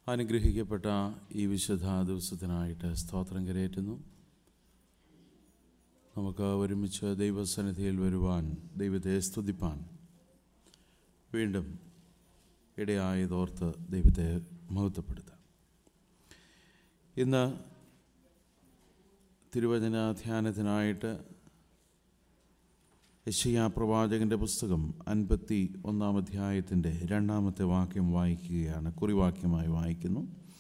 അനുഗ്രഹിക്കപ്പെട്ട ഈ വിശുദ്ധ ദിവസത്തിനായിട്ട് സ്തോത്രം കരയേറ്റുന്നു നമുക്ക് ഒരുമിച്ച് ദൈവസന്നിധിയിൽ വരുവാൻ ദൈവത്തെ സ്തുതിപ്പാൻ വീണ്ടും ഇടയായതോർത്ത് ദൈവത്തെ മഹത്വപ്പെടുത്താം ഇന്ന് തിരുവചന ധ്യാനത്തിനായിട്ട് യശയാ പ്രവാചകൻ്റെ പുസ്തകം അൻപത്തി ഒന്നാം അധ്യായത്തിൻ്റെ രണ്ടാമത്തെ വാക്യം വായിക്കുകയാണ് കുറിവാക്യമായി വായിക്കുന്നു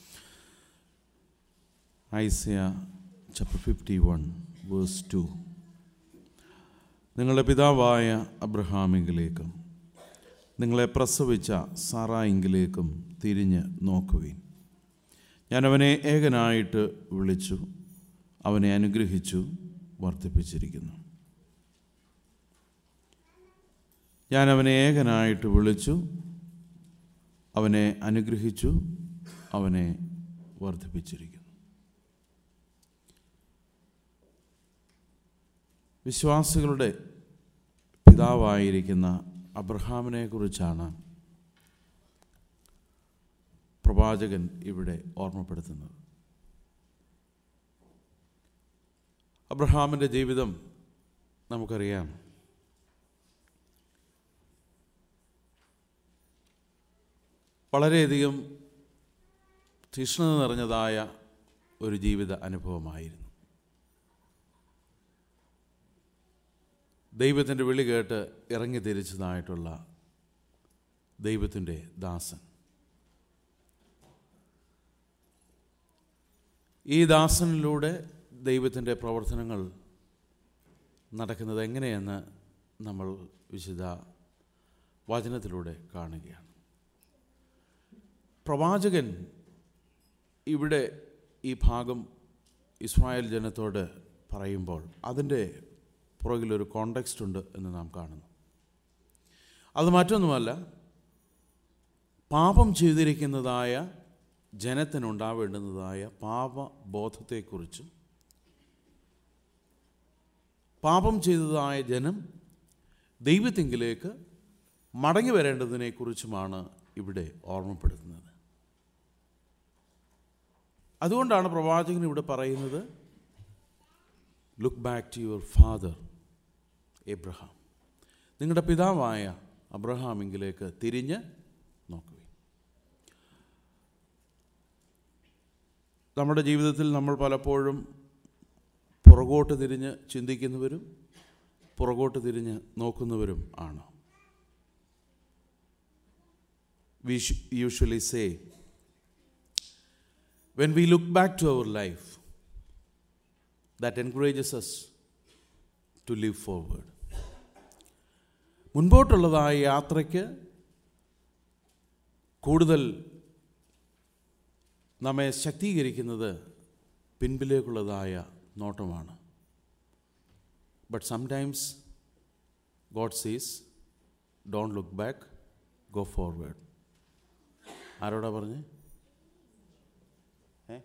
Isaiah chapter fifty one verse two നിങ്ങളുടെ പിതാവായ അബ്രഹാമിങ്കിലേക്കും നിങ്ങളെ പ്രസവിച്ച സാറായിങ്കിലേക്കും തിരിഞ്ഞ് നോക്കുവിൻ ഞാൻ അവനെ ഏകനായിട്ട് വിളിച്ചു അവനെ അനുഗ്രഹിച്ചു വർദ്ധിപ്പിച്ചിരിക്കുന്നു ഞാൻ അവനെ ഏകനായിട്ട് വിളിച്ചു അവനെ അനുഗ്രഹിച്ചു അവനെ വർദ്ധിപ്പിച്ചിരിക്കുന്നു വിശ്വാസികളുടെ പിതാവായിരിക്കുന്ന അബ്രഹാമിനെ കുറിച്ചാണ് പ്രവാചകൻ ഇവിടെ ഓർമ്മപ്പെടുത്തുന്നത് അബ്രഹാമിൻ്റെ ജീവിതം നമുക്കറിയാം വളരെയധികം തീഷ്ണത നിറഞ്ഞതായ ഒരു ജീവിത അനുഭവമായിരുന്നു ദൈവത്തിൻ്റെ വിളി കേട്ട് ഇറങ്ങി തിരിച്ചതായിട്ടുള്ള ദൈവത്തിൻ്റെ ദാസൻ ഈ ദാസനിലൂടെ ദൈവത്തിൻ്റെ പ്രവർത്തനങ്ങൾ നടക്കുന്നത് എങ്ങനെയെന്ന് നമ്മൾ വിശുദ്ധ വചനത്തിലൂടെ കാണുകയാണ് പ്രവാചകൻ ഇവിടെ ഈ ഭാഗം ഇസ്രായേൽ ജനത്തോട് പറയുമ്പോൾ അതിൻ്റെ പുറകിലൊരു കോണ്ടെക്സ്റ്റ് ഉണ്ട് എന്ന് നാം കാണുന്നു അത് മറ്റൊന്നുമല്ല പാപം ചെയ്തിരിക്കുന്നതായ ജനത്തിനുണ്ടാവേണ്ടുന്നതായ പാപബോധത്തെക്കുറിച്ചും പാപം ചെയ്തതായ ജനം ദൈവത്തെങ്കിലേക്ക് മടങ്ങി വരേണ്ടതിനെക്കുറിച്ചുമാണ് ഇവിടെ ഓർമ്മപ്പെടുത്തുന്നത് അതുകൊണ്ടാണ് പ്രവാചകൻ ഇവിടെ പറയുന്നത് look back to your father Abraham നിങ്ങളുടെ പിതാവായ അബ്രഹാമിങ്കിലേക്ക് തിരിഞ്ഞ് നോക്കുക നമ്മുടെ ജീവിതത്തിൽ നമ്മൾ പലപ്പോഴും പുറകോട്ട് തിരിഞ്ഞ് ചിന്തിക്കുന്നവരും പുറകോട്ട് തിരിഞ്ഞ് നോക്കുന്നവരും ആണ് we usually say when we look back to our life that encourages us to live forward മുൻപോട്ടുള്ളതായ യാത്രയ്ക്ക് കൂടുതൽ നമ്മെ ശക്തീകരിക്കുന്നത് പിൻപിലേക്കുള്ളതായ നോട്ടമാണ് but sometimes God sees don't look back go forward ആരോടാ പറഞ്ഞ് ah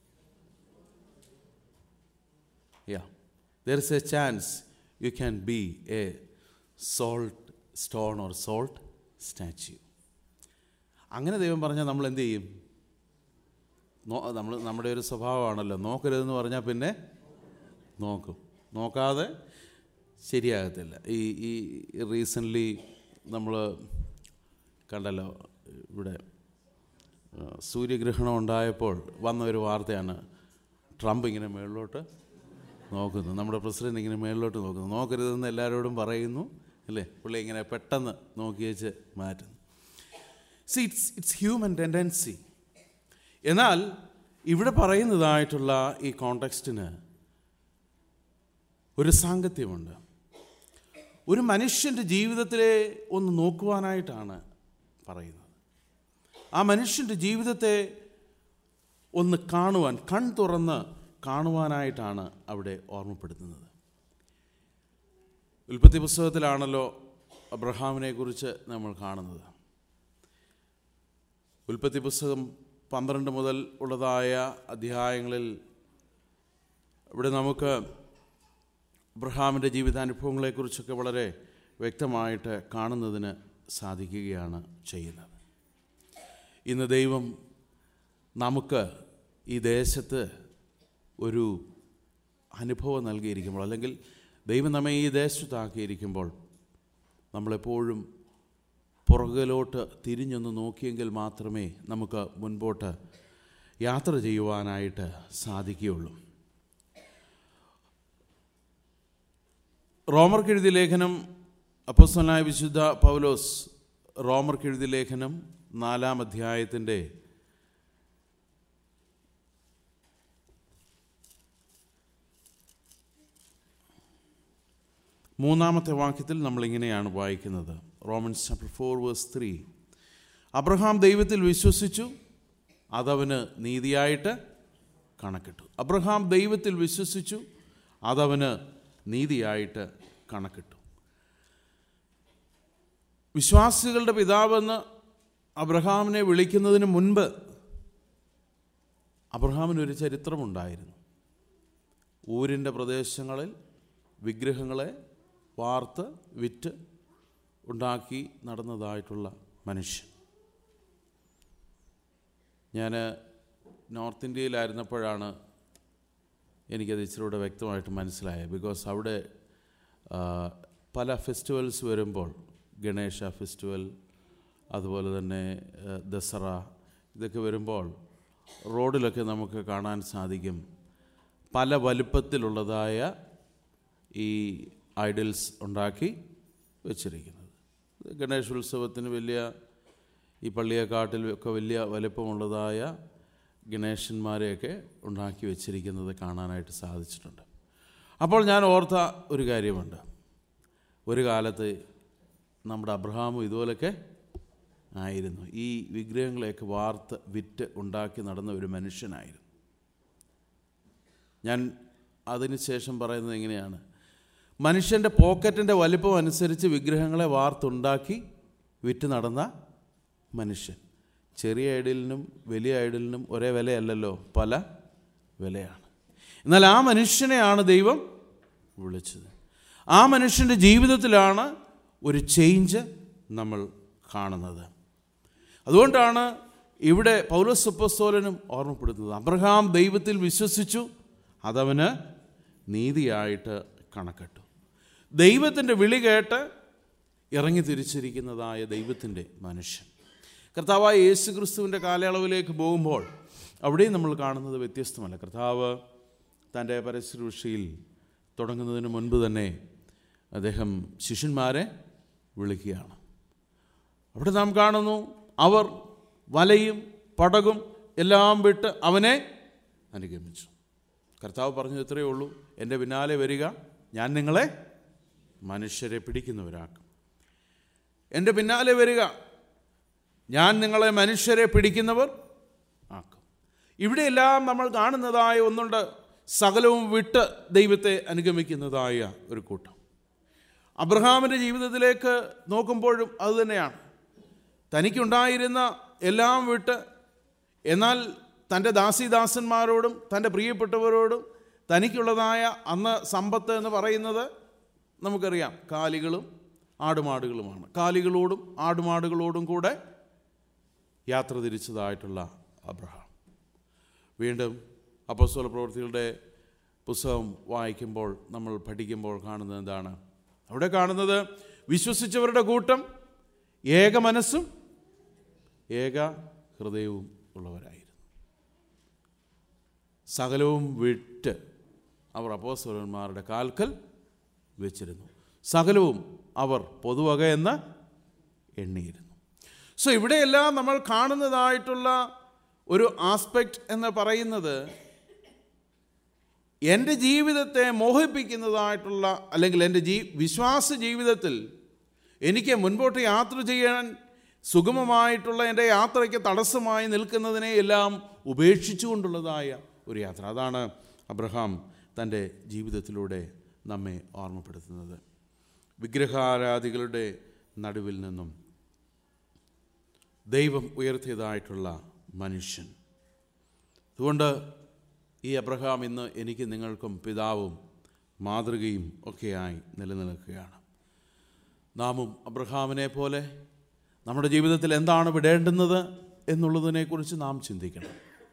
yeah there is a chance you can be a salt stone or salt statue അങ്ങനെ ദൈവം പറഞ്ഞാൽ നമ്മൾ എന്ത് ചെയ്യും നോ നമ്മൾ നമ്മുടെ ഒരു സ്വഭാവമാണല്ലോ നോക്കരുതെന്ന് പറഞ്ഞാൽ പിന്നെ നോക്കും നോക്കാതെ ശരിയാകത്തില്ല ഈ ഈ റീസെൻ്റ്ലി നമ്മൾ കണ്ടല്ലോ ഇവിടെ സൂര്യഗ്രഹണം ഉണ്ടായപ്പോൾ വന്ന ഒരു വാർത്തയാണ് ട്രംപ് ഇങ്ങനെ മേളിലോട്ട് നോക്കുന്നു നമ്മുടെ പ്രസിഡന്റ് ഇങ്ങനെ മേളിലോട്ട് നോക്കുന്നു നോക്കരുതെന്ന് എല്ലാവരോടും പറയുന്നു അല്ലേ പുള്ളി ഇങ്ങനെ പെട്ടെന്ന് നോക്കി വെച്ച് മാറ്റുന്നു see it's it's human tendency എന്നാൽ ഇവിടെ പറയുന്നതായിട്ടുള്ള ഈ കോണ്ടെക്സ്റ്റിന് ഒരു സാങ്കത്യമുണ്ട് ഒരു മനുഷ്യൻ്റെ ജീവിതത്തിലെ ഒന്ന് നോക്കുവാനായിട്ടാണ് പറയുന്നത് ആ മനുഷ്യൻ്റെ ജീവിതത്തെ ഒന്ന് കാണുവാൻ കൺ തുറന്ന് കാണുവാനായിട്ടാണ് അവിടെ ഓർമ്മപ്പെടുത്തുന്നത് ഉൽപ്പത്തി പുസ്തകത്തിലാണല്ലോ അബ്രഹാമിനെ കുറിച്ച് നമ്മൾ കാണുന്നത് ഉൽപ്പത്തി പുസ്തകം പന്ത്രണ്ട് മുതൽ ഉള്ളതായ അധ്യായങ്ങളിൽ ഇവിടെ നമുക്ക് അബ്രഹാമിൻ്റെ ജീവിതാനുഭവങ്ങളെക്കുറിച്ചൊക്കെ വളരെ വ്യക്തമായിട്ട് കാണുന്നതിന് സാധിക്കുകയാണ് ചെയ്യുന്നത് ഇന്ന് ദൈവം നമുക്ക് ഈ ദേശത്ത് ഒരു അനുഭവം നൽകിയിരിക്കുമ്പോൾ അല്ലെങ്കിൽ ദൈവം നമ്മെ ഈ ദേശത്താക്കിയിരിക്കുമ്പോൾ നമ്മളെപ്പോഴും പുറകിലോട്ട് തിരിഞ്ഞൊന്ന് നോക്കിയെങ്കിൽ മാത്രമേ നമുക്ക് മുൻപോട്ട് യാത്ര ചെയ്യുവാനായിട്ട് സാധിക്കുകയുള്ളൂ റോമർക്കെഴുതിയ ലേഖനം അപ്പോസ്തലനായ വിശുദ്ധ പൗലോസ് റോമർക്കെഴുതിയ ലേഖനം നാലാം അധ്യായത്തിൻ്റെ മൂന്നാമത്തെ വാക്യത്തിൽ നമ്മളിങ്ങനെയാണ് വായിക്കുന്നത് Romans chapter four verse three Abraham ദൈവത്തിൽ വിശ്വസിച്ചു അതവന് നീതിയായിട്ട് കണക്കിട്ടു അബ്രഹാം ദൈവത്തിൽ വിശ്വസിച്ചു അതവന് നീതിയായിട്ട് കണക്കിട്ടു വിശ്വാസികളുടെ പിതാവെന്ന് അബ്രഹാമിനെ വിളിക്കുന്നതിന് മുൻപ് അബ്രഹാമിനൊരു ചരിത്രമുണ്ടായിരുന്നു ഊരിൻ്റെ പ്രദേശങ്ങളിൽ വിഗ്രഹങ്ങളെ വാർത്ത് വിറ്റ് ഉണ്ടാക്കി നടന്നതായിട്ടുള്ള മനുഷ്യൻ ഞാൻ നോർത്ത് ഇന്ത്യയിലായിരുന്നപ്പോഴാണ് എനിക്കത് ഇച്ചിരൂടെ വ്യക്തമായിട്ട് മനസ്സിലായത് ബിക്കോസ് അവിടെ ആ, പല ഫെസ്റ്റിവൽസ് വരുമ്പോൾ ഗണേശ ഫെസ്റ്റിവൽ അതുപോലെ തന്നെ ആ, ദസറ ഇതൊക്കെ വരുമ്പോൾ റോഡിലൊക്കെ നമുക്ക് കാണാൻ സാധിക്കും പല വലുപ്പത്തിലുള്ളതായ ഈ ഐഡൽസ് ഉണ്ടാക്കി വെച്ചിരിക്കുന്നത് ഇത് ഗണേശോത്സവത്തിന് വലിയ ഈ പള്ളിയെക്കാട്ടിൽ ഒക്കെ വലിയ വലിപ്പമുള്ളതായ ഗണേശന്മാരെയൊക്കെ ഉണ്ടാക്കി വെച്ചിരിക്കുന്നത് കാണാനായിട്ട് സാധിച്ചിട്ടുണ്ട് അപ്പോൾ ഞാൻ ഓർത്ത ഒരു കാര്യമുണ്ട് ഒരു കാലത്ത് നമ്മുടെ അബ്രഹാമും ഇതുപോലൊക്കെ ആയിരുന്നു ഈ വിഗ്രഹങ്ങളെയൊക്കെ വാർത്ത് വിറ്റ് ഉണ്ടാക്കി നടന്ന ഒരു മനുഷ്യനായിരുന്നു ഞാൻ അതിന് ശേഷം പറയുന്നത് എങ്ങനെയാണ് മനുഷ്യൻ്റെ പോക്കറ്റിൻ്റെ വലിപ്പം അനുസരിച്ച് വിഗ്രഹങ്ങളെ വാർത്തുണ്ടാക്കി വിറ്റ് നടന്ന മനുഷ്യൻ ചെറിയ ഐഡലിനും വലിയ ഐഡലിനും ഒരേ വിലയല്ലല്ലോ പല വിലയാണ് എന്നാൽ ആ മനുഷ്യനെയാണ് ദൈവം വിളിച്ചത് ആ മനുഷ്യൻ്റെ ജീവിതത്തിലാണ് ഒരു ചേഞ്ച് നമ്മൾ കാണുന്നത് അതുകൊണ്ടാണ് ഇവിടെ പൗരസപ്പസ്തോലനും ഓർമ്മപ്പെടുത്തുന്നത് അബ്രഹാം ദൈവത്തിൽ വിശ്വസിച്ചു അതവന് നീതിയായിട്ട് കണക്കിട്ടു ദൈവത്തിൻ്റെ വിളി കേട്ട് ഇറങ്ങി തിരിച്ചിരിക്കുന്നതായ ദൈവത്തിൻ്റെ മനുഷ്യൻ കർത്താവായ യേശു ക്രിസ്തുവിൻ്റെ കാലയളവിലേക്ക് പോകുമ്പോൾ അവിടെയും നമ്മൾ കാണുന്നത് വ്യത്യസ്തമല്ല കർത്താവ് തൻ്റെ പരശുശ്രൂഷയിൽ തുടങ്ങുന്നതിന് മുൻപ് തന്നെ അദ്ദേഹം ശിഷ്യന്മാരെ വിളിക്കുകയാണ് അവിടെ നാം കാണുന്നു അവർ വലയും പടകും എല്ലാം വിട്ട് അവനെ അനുഗമിച്ചു കർത്താവ് പറഞ്ഞത് ഇത്രയേ ഉള്ളൂ എൻ്റെ പിന്നാലെ വരിക ഞാൻ നിങ്ങളെ മനുഷ്യരെ പിടിക്കുന്നവരാക്കും എൻ്റെ പിന്നാലെ വരിക ഞാൻ നിങ്ങളെ മനുഷ്യരെ പിടിക്കുന്നവർ ആക്കും ഇവിടെയെല്ലാം നമ്മൾ കാണുന്നതായ ഒന്നുണ്ട് സകലവും വിട്ട് ദൈവത്തെ അനുഗമിക്കുന്നതായ ഒരു കൂട്ടം അബ്രഹാമിൻ്റെ ജീവിതത്തിലേക്ക് നോക്കുമ്പോഴും അതുതന്നെയാണ് തനിക്കുണ്ടായിരുന്ന എല്ലാം വിട്ട് എന്നാൽ തൻ്റെ ദാസിദാസന്മാരോടും തൻ്റെ പ്രിയപ്പെട്ടവരോടും തനിക്കുള്ളതായ അന്ന് സമ്പത്ത് എന്ന് പറയുന്നത് നമുക്കറിയാം കാലികളും ആടുമാടുകളുമാണ് കാലികളോടും ആടുമാടുകളോടും കൂടെ യാത്ര തിരിച്ചതായിട്ടുള്ള അബ്രഹാം വീണ്ടും അപ്പസ്തോല പ്രവൃത്തികളുടെ പുസ്തകം വായിക്കുമ്പോൾ നമ്മൾ പഠിക്കുമ്പോൾ കാണുന്നത് എന്താണ് അവിടെ കാണുന്നത് വിശ്വസിച്ചവരുടെ കൂട്ടം ഏക മനസ്സും ഏക ഹൃദയവും ഉള്ളവരായിരുന്നു സകലവും വിട്ട് അവർ അപ്പോസ്തലന്മാരുടെ കാൽക്കൽ വെച്ചിരുന്നു സകലവും അവർ പൊതുവക എന്ന് എണ്ണിയിരുന്നു സോ ഇവിടെയെല്ലാം നമ്മൾ കാണുന്നതായിട്ടുള്ള ഒരു ആസ്പെക്റ്റ് എന്ന് പറയുന്നത് എൻ്റെ ജീവിതത്തെ മോഹിപ്പിക്കുന്നതായിട്ടുള്ള അല്ലെങ്കിൽ എൻ്റെ ജീ വിശ്വാസ ജീവിതത്തിൽ എനിക്ക് മുൻപോട്ട് യാത്ര ചെയ്യാൻ സുഗമമായിട്ടുള്ള എൻ്റെ യാത്രയ്ക്ക് തടസ്സമായി നിൽക്കുന്നതിനെ എല്ലാം ഉപേക്ഷിച്ചുകൊണ്ടുള്ളതായ ഒരു യാത്ര അതാണ് അബ്രഹാം തൻ്റെ ജീവിതത്തിലൂടെ നമ്മെ ഓർമ്മപ്പെടുത്തുന്നത് വിഗ്രഹാരാധികളുടെ നടുവിൽ നിന്നും ദൈവം ഉയർത്തിയതായിട്ടുള്ള മനുഷ്യൻ അതുകൊണ്ട് ഈ അബ്രഹാം ഇന്ന് എനിക്ക് നിങ്ങൾക്കും പിതാവും മാതൃകയും ഒക്കെയായി നിലനിൽക്കുകയാണ് നാമും അബ്രഹാമിനെ പോലെ നമ്മുടെ ജീവിതത്തിൽ എന്താണ് വിടേണ്ടുന്നത് എന്നുള്ളതിനെക്കുറിച്ച് നാം ചിന്തിക്കണം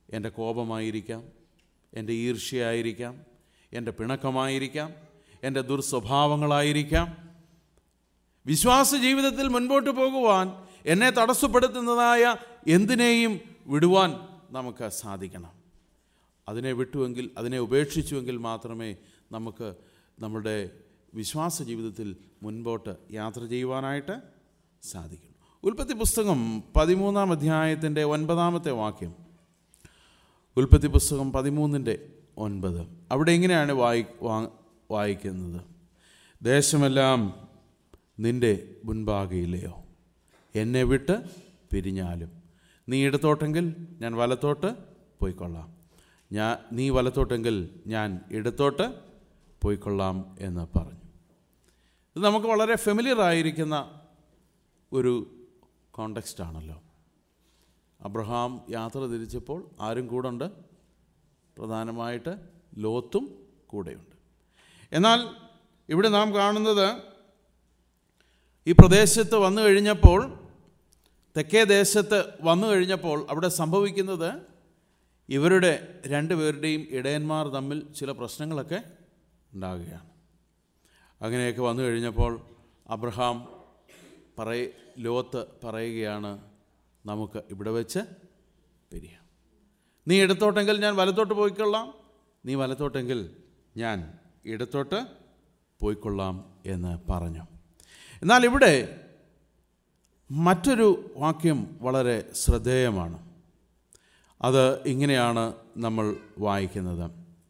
എൻ്റെ കോപമായിരിക്കാം എൻ്റെ ഈർഷ്യയായിരിക്കാം എൻ്റെ പിണക്കമായിരിക്കാം എൻ്റെ ദുർസ്വഭാവങ്ങളായിരിക്കാം വിശ്വാസ ജീവിതത്തിൽ മുൻപോട്ട് പോകുവാൻ എന്നെ തടസ്സപ്പെടുത്തുന്നതായ എന്തിനേയും വിടുവാൻ നമുക്ക് സാധിക്കണം അതിനെ വിട്ടുവെങ്കിൽ അതിനെ ഉപേക്ഷിച്ചുവെങ്കിൽ മാത്രമേ നമുക്ക് നമ്മുടെ വിശ്വാസ ജീവിതത്തിൽ മുൻപോട്ട് യാത്ര ചെയ്യുവാനായിട്ട് സാധിക്കും ഉൽപ്പത്തി പുസ്തകം പതിമൂന്നാം അധ്യായത്തിൻ്റെ ഒൻപതാമത്തെ വാക്യം ഉൽപ്പത്തി പുസ്തകം പതിമൂന്നിൻ്റെ ഒൻപത് അവിടെ ഇങ്ങനെയാണ് വായി വാ- വായിക്കുന്നത് ദേശമെല്ലാം നിന്റെ മുൻപാകയില്ലയോ എന്നെ വിട്ട് പിരിഞ്ഞാലും നീ ഇടത്തോട്ടെങ്കിൽ ഞാൻ വലത്തോട്ട് പോയിക്കൊള്ളാം ഞാൻ നീ വലത്തോട്ടെങ്കിൽ ഞാൻ ഇടത്തോട്ട് പോയിക്കൊള്ളാം എന്ന് പറഞ്ഞു ഇത് നമുക്ക് വളരെ ഫെമിലിയർ ആയിരിക്കുന്ന ഒരു കോണ്ടെക്സ്റ്റ് ആണല്ലോ അബ്രഹാം യാത്ര തിരിച്ചപ്പോൾ ആരും കൂടെ ഉണ്ട് പ്രധാനമായിട്ട് ലോത്തും കൂടെയുണ്ട് എന്നാൽ ഇവിടെ നാം കാണുന്നത് ഈ പ്രദേശത്ത് വന്നു കഴിഞ്ഞപ്പോൾ തെക്കേ ദേശത്ത് വന്നു കഴിഞ്ഞപ്പോൾ അവിടെ സംഭവിക്കുന്നത് ഇവരുടെ രണ്ടുപേരുടെയും ഇടയന്മാർ തമ്മിൽ ചില പ്രശ്നങ്ങളൊക്കെ ഉണ്ടാകുകയാണ് അങ്ങനെയൊക്കെ വന്നു കഴിഞ്ഞപ്പോൾ അബ്രഹാം പറയ ലോത്ത് പറയുകയാണ് നമുക്ക് ഇവിടെ വെച്ച് പിരിയാം നീ ഇടത്തോട്ടെങ്കിൽ ഞാൻ വലത്തോട്ട് പോയിക്കൊള്ളാം നീ വലത്തോട്ടെങ്കിൽ ഞാൻ ഇടത്തോട്ട് പോയിക്കൊള്ളാം എന്ന് പറഞ്ഞു എന്നാൽ ഇവിടെ മറ്റൊരു വാക്യം വളരെ ശ്രദ്ധേയമാണ് അത് ഇങ്ങനെയാണ് നമ്മൾ വായിക്കുന്നത്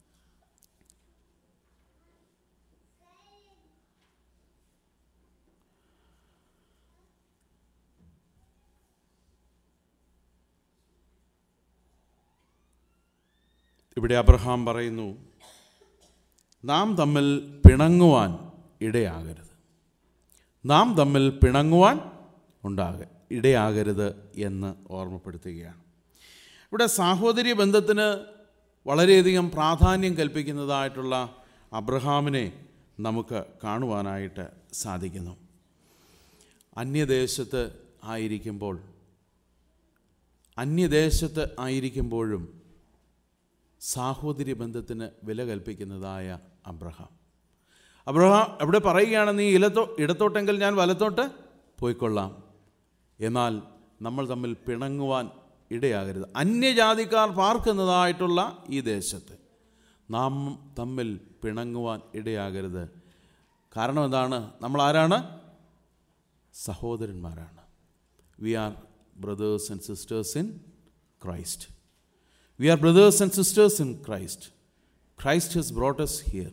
ഇവിടെ അബ്രഹാം പറയുന്നു നാം തമ്മിൽ പിണങ്ങുവാൻ ഇടയാകരുത് നാം തമ്മിൽ പിണങ്ങുവാൻ ഉണ്ടാക ഇടയാകരുത് എന്ന് ഓർമ്മപ്പെടുത്തുകയാണ് ഇവിടെ സാഹോദര്യ ബന്ധത്തിന് വളരെയധികം പ്രാധാന്യം കൽപ്പിക്കുന്നതായിട്ടുള്ള അബ്രഹാമിനെ നമുക്ക് കാണുവാനായിട്ട് സാധിക്കുന്നു അന്യദേശത്ത് ആയിരിക്കുമ്പോൾ അന്യദേശത്ത് ആയിരിക്കുമ്പോഴും സാഹോദര്യ ബന്ധത്തിന് വില കൽപ്പിക്കുന്നതായ അബ്രഹാം അബ്രഹാം അവിടെ പറയുകയാണ് നീ ഇലത്തോ ഇടത്തോട്ടെങ്കിൽ ഞാൻ വലത്തോട്ട് പോയിക്കൊള്ളാം എന്നാൽ നമ്മൾ തമ്മിൽ പിണങ്ങുവാൻ ഇടയാകരുത് അന്യജാതിക്കാർ പാർക്കുന്നതായിട്ടുള്ള ഈ ദേശത്ത് നാം തമ്മിൽ പിണങ്ങുവാൻ ഇടയാകരുത് കാരണം എന്താണ് നമ്മൾ ആരാണ് സഹോദരന്മാരാണ് we are brothers and sisters in Christ we are brothers and sisters in Christ Christ has brought us here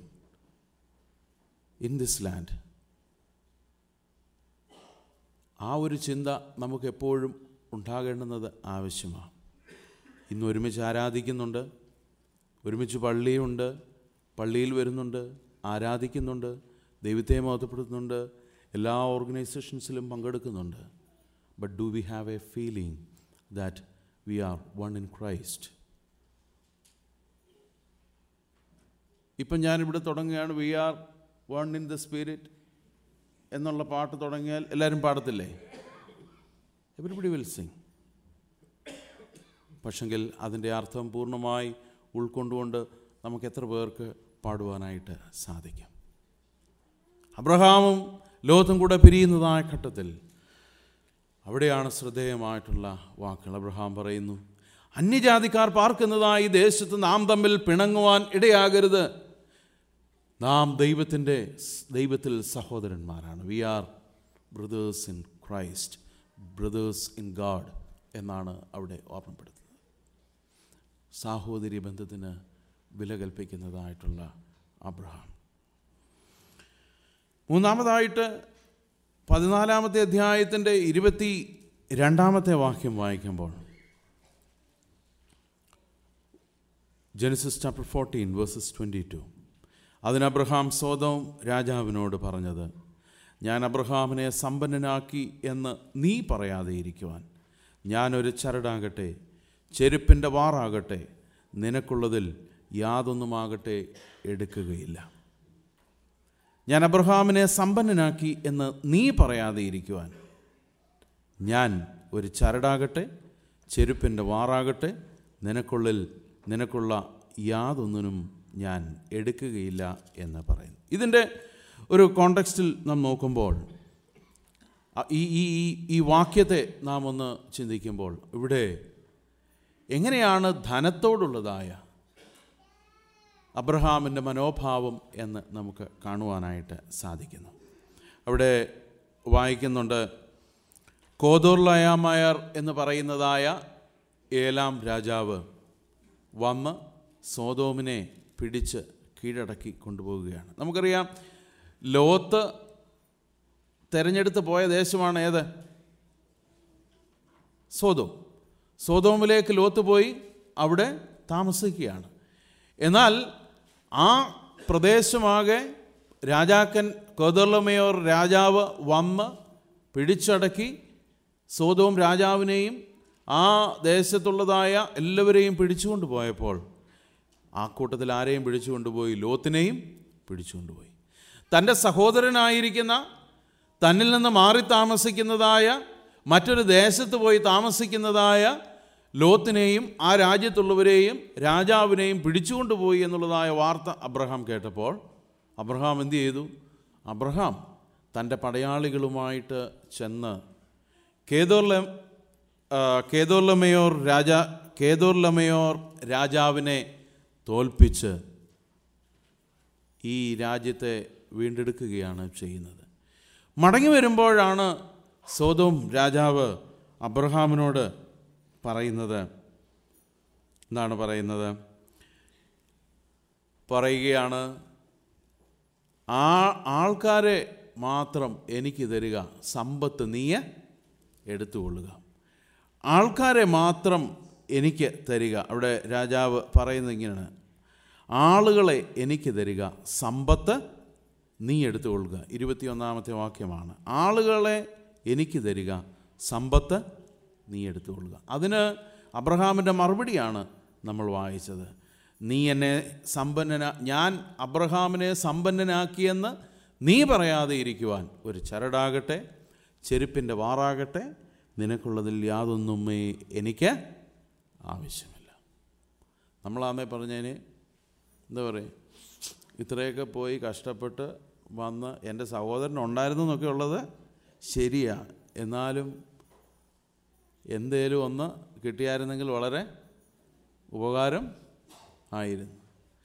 in this land ആ ഒരു ചിന്ത നമുക്ക് എപ്പോഴും ഉണ്ടാകേണ്ടുന്നത് ആവശ്യമാണ് ഇന്ന് ഒരുമിച്ച് ആരാധിക്കുന്നുണ്ട് ഒരുമിച്ച് പള്ളിയുണ്ട് പള്ളിയിൽ വരുന്നുണ്ട് ആരാധിക്കുന്നുണ്ട് ദൈവത്തെ മഹത്വപ്പെടുത്തുന്നുണ്ട് എല്ലാ ഓർഗനൈസേഷൻസിലും പങ്കെടുക്കുന്നുണ്ട് but do we have a feeling that we are one in Christ ഇപ്പം ഞാനിവിടെ തുടങ്ങുകയാണ് we are one in the spirit എന്നുള്ള പാട്ട് തുടങ്ങിയാൽ എല്ലാവരും പാടത്തില്ലേ എവരിബഡി വിൽ സിങ് പക്ഷെങ്കിൽ അതിൻ്റെ അർത്ഥം പൂർണ്ണമായി ഉൾക്കൊണ്ടുകൊണ്ട് നമുക്ക് എത്ര പേർക്ക് പാടുവാനായിട്ട് സാധിക്കും അബ്രഹാമും ലോകത്തും കൂടെ പിരിയുന്നതായ ഘട്ടത്തിൽ അവിടെയാണ് ശ്രദ്ധേയമായിട്ടുള്ള വാക്കുകൾ അബ്രഹാം പറയുന്നു അന്യജാതിക്കാർ പാർക്കുന്നതായി ദേശത്ത് നാം തമ്മിൽ പിണങ്ങുവാൻ ഇടയാകരുത് നാം ദൈവത്തിൻ്റെ ദൈവത്തിൽ സഹോദരന്മാരാണ് we are brothers in Christ brothers in God എന്നാണ് അവിടെ ഓർമ്മപ്പെടുത്തുന്നത് സാഹോദര്യ ബന്ധത്തിന് വില കൽപ്പിക്കുന്നതായിട്ടുള്ള അബ്രഹാം മൂന്നാമതായിട്ട് പതിനാലാമത്തെ അധ്യായത്തിൻ്റെ ഇരുപത്തി രണ്ടാമത്തെ വാക്യം വായിക്കുമ്പോൾ Genesis chapter fourteen verses twenty two അതിന് അബ്രഹാം സ്വതം രാജാവിനോട് പറഞ്ഞത് ഞാൻ അബ്രഹാമിനെ സമ്പന്നനാക്കി എന്ന് നീ പറയാതെ ഇരിക്കുവാൻ ഞാനൊരു ചരടാകട്ടെ ചെരുപ്പിൻ്റെ വാറാകട്ടെ നിനക്കുള്ളതിൽ യാതൊന്നുമാകട്ടെ എടുക്കുകയില്ല ഞാൻ അബ്രഹാമിനെ സമ്പന്നനാക്കി എന്ന് നീ പറയാതെ ഇരിക്കുവാൻ ഞാൻ ഒരു ചരടാകട്ടെ ചെരുപ്പിൻ്റെ വാറാകട്ടെ നിനക്കുള്ളിൽ നിനക്കുള്ള യാതൊന്നിനും ഞാൻ എടുക്കുകയില്ല എന്ന് പറയുന്നു ഇതിൻ്റെ ഒരു കോണ്ടെക്സ്റ്റിൽ നാം നോക്കുമ്പോൾ അ- ഈ ഈ ഈ- ഈ വാക്യത്തെ നാം ഒന്ന് ചിന്തിക്കുമ്പോൾ ഇവിടെ എങ്ങനെയാണ് ധനത്തോടുള്ളതായ അബ്രഹാമിൻ്റെ മനോഭാവം എന്ന് നമുക്ക് കാണുവാനായിട്ട് സാധിക്കുന്നു അവിടെ വായിക്കുന്നുണ്ട് കോദോർലയാമയർ എന്ന് പറയുന്നതായ ഏലാം രാജാവ് വന്ന് സോതോമിനെ പിടിച്ച് കീഴടക്കി കൊണ്ടുപോവുകയാണ് നമുക്കറിയാം ലോത്ത് തെരഞ്ഞെടുത്ത് പോയ ദേശമാണ് ഏത് സോതോം സോതോമിലേക്ക് ലോത്ത് പോയി അവിടെ താമസിക്കുകയാണ് എന്നാൽ ആ പ്രദേശമാകെ രാജാക്കൻ കോദർലമയോർ രാജാവ് വന്ന് പിടിച്ചടക്കി സോതോം രാജാവിനെയും ആ ദേശത്തുള്ളതായ എല്ലാവരെയും പിടിച്ചുകൊണ്ട് പോയപ്പോൾ ആ കൂട്ടത്തിൽ ആരെയും പിടിച്ചുകൊണ്ടുപോയി ലോത്തിനെയും പിടിച്ചുകൊണ്ടുപോയി തൻ്റെ സഹോദരനായിരിക്കുന്ന തന്നിൽ നിന്ന് മാറി താമസിക്കുന്നതായ മറ്റൊരു ദേശത്ത് പോയി താമസിക്കുന്നതായ ലോത്തിനെയും ആ രാജ്യത്തുള്ളവരെയും രാജാവിനെയും പിടിച്ചുകൊണ്ടുപോയി എന്നുള്ളതായ വാർത്ത അബ്രഹാം കേട്ടപ്പോൾ അബ്രഹാം എന്ത് ചെയ്തു അബ്രഹാം തൻ്റെ പടയാളികളുമായിട്ട് ചെന്ന് കേദോർല ആ, കേദോർലമയോർ രാജ കേദോർലമയോർ രാജാവിനെ തോൽപ്പിച്ച് ഈ രാജ്യത്തെ വീണ്ടെടുക്കുകയാണ് ചെയ്യുന്നത് മടങ്ങി വരുമ്പോഴാണ് സോതോം രാജാവ് അബ്രഹാമിനോട് പറയുന്നത് എന്താണ് പറയുന്നത് പറയുകയാണ് ആ ആൾക്കാരെ മാത്രം എനിക്ക് തരിക സമ്പത്ത് നീയ എടുത്തുകൊള്ളുക ആൾക്കാരെ മാത്രം എനിക്ക് തരിക അവിടെ രാജാവ് പറയുന്നത് ഇങ്ങനെയാണ് ആളുകളെ എനിക്ക് തരിക സമ്പത്ത് നീ എടുത്തുകൊള്ളുക ഇരുപത്തിയൊന്നാമത്തെ വാക്യമാണ് ആളുകളെ എനിക്ക് തരിക സമ്പത്ത് നീ എടുത്തുകൊള്ളുക അതിന് അബ്രഹാമിൻ്റെ മറുപടിയാണ് നമ്മൾ വായിച്ചത് നീ എന്നെ സമ്പന്നന ഞാൻ അബ്രഹാമിനെ സമ്പന്നനാക്കിയെന്ന് നീ പറയാതെ ഇരിക്കുവാൻ ഒരു ചരടാകട്ടെ ചെരുപ്പിൻ്റെ വാറാകട്ടെ നിനക്കുള്ളതിൽ യാതൊന്നുമേ എനിക്ക് ആവശ്യമില്ല നമ്മളാമേ പറഞ്ഞതിന് എന്താ പറയുക ഇത്രയൊക്കെ പോയി കഷ്ടപ്പെട്ട് വന്ന് എൻ്റെ സഹോദരൻ ഉണ്ടായിരുന്നു എന്നൊക്കെ ഉള്ളത് ശരിയാ എന്നാലും എന്തേലും ഒന്ന് കിട്ടിയായിരുന്നെങ്കിൽ വളരെ ഉപകാരം ആയിരുന്നു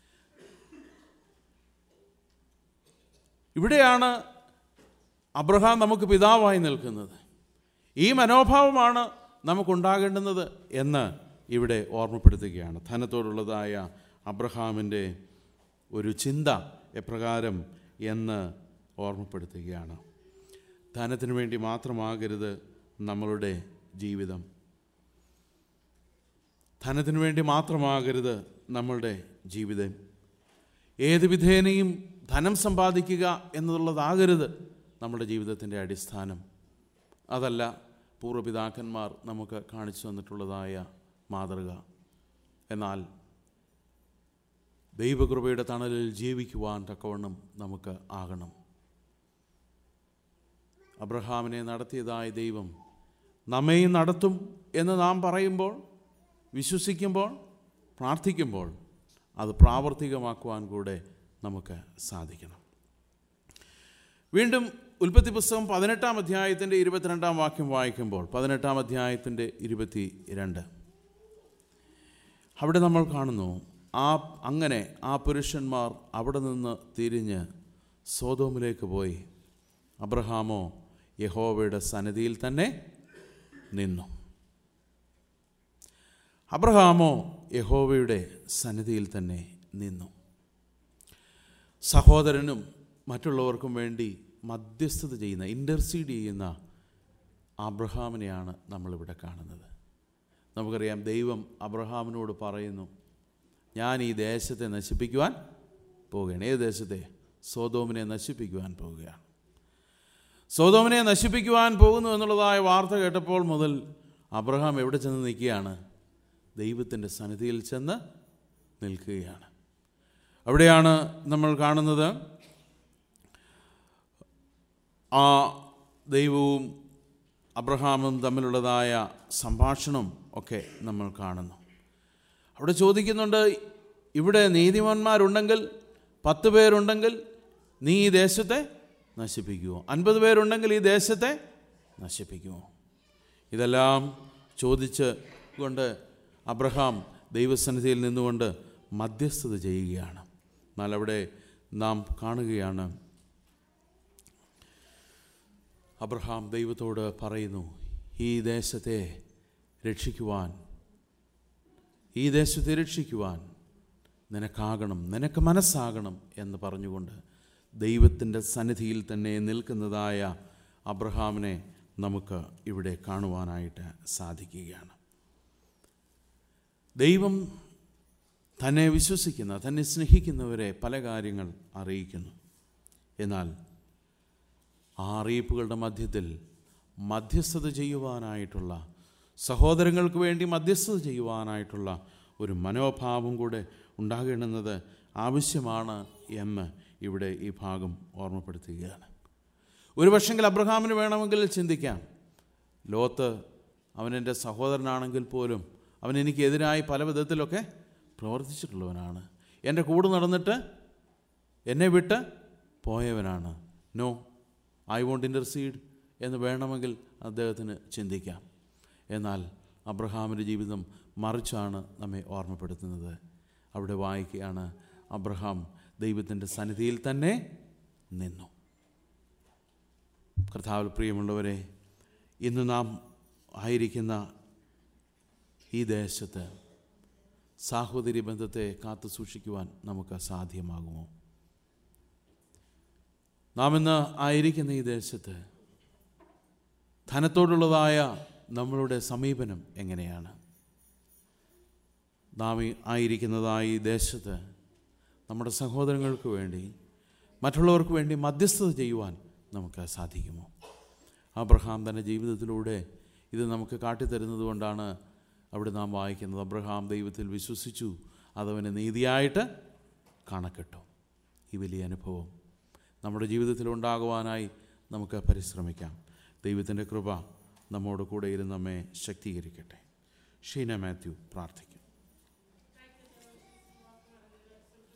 ഇവിടെയാണ് അബ്രഹാം നമുക്ക് പിതാവായി നിൽക്കുന്നത് ഈ മനോഭാവമാണ് നമുക്കുണ്ടാകേണ്ടുന്നത് എന്ന് ഇവിടെ ഓർമ്മപ്പെടുത്തുകയാണ് ധനത്തോടുള്ളതായ അബ്രഹാമിൻ്റെ ഒരു ചിന്ത എപ്രകാരം എന്ന് ഓർമ്മപ്പെടുത്തുകയാണ് ധനത്തിനു വേണ്ടി മാത്രമാകരുത് നമ്മളുടെ ജീവിതം ധനത്തിനു വേണ്ടി മാത്രമാകരുത് നമ്മളുടെ ജീവിതം ഏത് വിധേനയും ധനം സമ്പാദിക്കുക എന്നുള്ളതാകരുത് നമ്മുടെ ജീവിതത്തിൻ്റെ അടിസ്ഥാനം അതല്ല പൂർവ്വപിതാക്കന്മാർ നമുക്ക് കാണിച്ചു തന്നിട്ടുള്ളതായ മാതൃക എന്നാൽ ദൈവകൃപയുടെ തണലിൽ ജീവിക്കുവാൻ തക്കവണ്ണം നമുക്ക് ആകണം അബ്രഹാമിനെ നടത്തിയതായ ദൈവം നമ്മെയും നടത്തും എന്ന് നാം പറയുമ്പോൾ വിശ്വസിക്കുമ്പോൾ പ്രാർത്ഥിക്കുമ്പോൾ അത് പ്രാവർത്തികമാക്കുവാൻ കൂടെ നമുക്ക് സാധിക്കണം വീണ്ടും ഉൽപ്പത്തി പുസ്തകം പതിനെട്ടാം അധ്യായത്തിൻ്റെ ഇരുപത്തിരണ്ടാം വാക്യം വായിക്കുമ്പോൾ പതിനെട്ടാം അധ്യായത്തിൻ്റെ ഇരുപത്തി രണ്ട് അവിടെ നമ്മൾ കാണുന്നു ആ അങ്ങനെ ആ പുരുഷന്മാർ അവിടെ നിന്ന് തിരിഞ്ഞ് സോതോമിലേക്ക് പോയി അബ്രഹാമോ യഹോവയുടെ സന്നിധിയിൽ തന്നെ നിന്നു അബ്രഹാമോ യഹോവയുടെ സന്നിധിയിൽ തന്നെ നിന്നു സഹോദരനും മറ്റുള്ളവർക്കും വേണ്ടി മധ്യസ്ഥത ചെയ്യുന്ന ഇൻ്റർസീഡ് ചെയ്യുന്ന അബ്രഹാമിനെയാണ് നമ്മളിവിടെ കാണുന്നത് നമുക്കറിയാം ദൈവം അബ്രഹാമിനോട് പറയുന്നു ഞാൻ ഈ ദേശത്തെ നശിപ്പിക്കുവാൻ പോവുകയാണ് ഏത് ദേശത്തെ സോതോമിനെ നശിപ്പിക്കുവാൻ പോവുകയാണ് സോതോമിനെ നശിപ്പിക്കുവാൻ പോകുന്നു എന്നുള്ളതായ വാർത്ത കേട്ടപ്പോൾ മുതൽ അബ്രഹാം എവിടെ ചെന്ന് നിൽക്കുകയാണ് ദൈവത്തിൻ്റെ സന്നിധിയിൽ ചെന്ന് നിൽക്കുകയാണ് അവിടെയാണ് നമ്മൾ കാണുന്നത് ആ ദൈവവും അബ്രഹാമും തമ്മിലുള്ളതായ സംഭാഷണം ഒക്കെ നമ്മൾ കാണുന്നു അവിടെ ചോദിക്കുന്നുണ്ട് ഇവിടെ നീതിമാന്മാരുണ്ടെങ്കിൽ പത്ത് പേരുണ്ടെങ്കിൽ നീ ഈ ദേശത്തെ നശിപ്പിക്കുമോ അൻപത് പേരുണ്ടെങ്കിൽ ഈ ദേശത്തെ നശിപ്പിക്കുമോ ഇതെല്ലാം ചോദിച്ച് കൊണ്ട് അബ്രഹാം ദൈവസന്നിധിയിൽ നിന്നുകൊണ്ട് മധ്യസ്ഥത ചെയ്യുകയാണ് എന്നാൽ അവിടെ നാം കാണുകയാണ് അബ്രഹാം ദൈവത്തോട് പറയുന്നു ഈ ദേശത്തെ രക്ഷിക്കുവാൻ ഈ ദേശത്തെ രക്ഷിക്കുവാൻ നിനക്കാകണം നിനക്ക് മനസ്സാകണം എന്ന് പറഞ്ഞുകൊണ്ട് ദൈവത്തിൻ്റെ സന്നിധിയിൽ തന്നെ നിൽക്കുന്നതായ അബ്രഹാമിനെ നമുക്ക് ഇവിടെ കാണുവാനായിട്ട് സാധിക്കുകയാണ് ദൈവം തന്നെ വിശ്വസിക്കുന്ന തന്നെ സ്നേഹിക്കുന്നവരെ പല കാര്യങ്ങൾ അറിയിക്കുന്നു എന്നാൽ ആ അറിയിപ്പുകളുടെ മധ്യത്തിൽ മധ്യസ്ഥത ചെയ്യുവാനായിട്ടുള്ള സഹോദരങ്ങൾക്ക് വേണ്ടി മധ്യസ്ഥത ചെയ്യുവാനായിട്ടുള്ള ഒരു മനോഭാവം കൂടെ ഉണ്ടാകേണ്ടുന്നത് ആവശ്യമാണ് എന്ന് ഇവിടെ ഈ ഭാഗം ഓർമ്മപ്പെടുത്തുകയാണ് ഒരു പക്ഷെങ്കിൽ അബ്രഹാമിന് വേണമെങ്കിൽ ചിന്തിക്കാം ലോത്ത് അവൻ എൻ്റെ സഹോദരനാണെങ്കിൽ പോലും അവൻ എനിക്കെതിരായി പല വിധത്തിലൊക്കെ പ്രവർത്തിച്ചിട്ടുള്ളവനാണ് എൻ്റെ കൂടെ നടന്നിട്ട് എന്നെ വിട്ട് പോയവനാണ് നോ ഐ വോണ്ട് ഇൻ്റർസീഡ് എന്ന് വേണമെങ്കിൽ അദ്ദേഹത്തിന് ചിന്തിക്കാം എന്നാൽ അബ്രഹാമിൻ്റെ ജീവിതം മറിച്ചാണ് നമ്മെ ഓർമ്മപ്പെടുത്തുന്നത് അവിടെ വായിക്കുകയാണ് അബ്രഹാം ദൈവത്തിൻ്റെ സന്നിധിയിൽ തന്നെ നിന്നു കർത്താവിൽ പ്രിയമുള്ളവരെ ഇന്ന് നാം ആയിരിക്കുന്ന ഈ ദേശത്ത് സാഹോദര്യ ബന്ധത്തെ കാത്തു സൂക്ഷിക്കുവാൻ നമുക്ക് സാധ്യമാകുമോ നാം ഇന്ന് ആയിരിക്കുന്ന ഈ ദേശത്ത് ധനത്തോടുള്ളതായ നമ്മളുടെ സമീപനം എങ്ങനെയാണ് നാം ഈ ആയിരിക്കുന്നതായ ഈ ദേശത്ത് നമ്മുടെ സഹോദരങ്ങൾക്ക് വേണ്ടി മറ്റുള്ളവർക്ക് വേണ്ടി മധ്യസ്ഥത ചെയ്യുവാൻ നമുക്ക് സാധിക്കുമോ അബ്രഹാം തൻ്റെ ജീവിതത്തിലൂടെ ഇത് നമുക്ക് കാട്ടിത്തരുന്നത് കൊണ്ടാണ് അവിടെ നാം വായിക്കുന്നത് അബ്രഹാം ദൈവത്തിൽ വിശ്വസിച്ചു അതവന് നീതിയായിട്ട് കണക്കിട്ടു ഈ വലിയ അനുഭവം നമ്മുടെ ജീവിതത്തിൽ ഉണ്ടാകുവാനായി നമുക്ക് പരിശ്രമിക്കാം ദൈവത്തിൻ്റെ കൃപ നമ്മോട് കൂടെ ഇരുന്ന് നമ്മെ ശക്തീകരിക്കട്ടെ ഷീന മാത്യു പ്രാർത്ഥിക്കും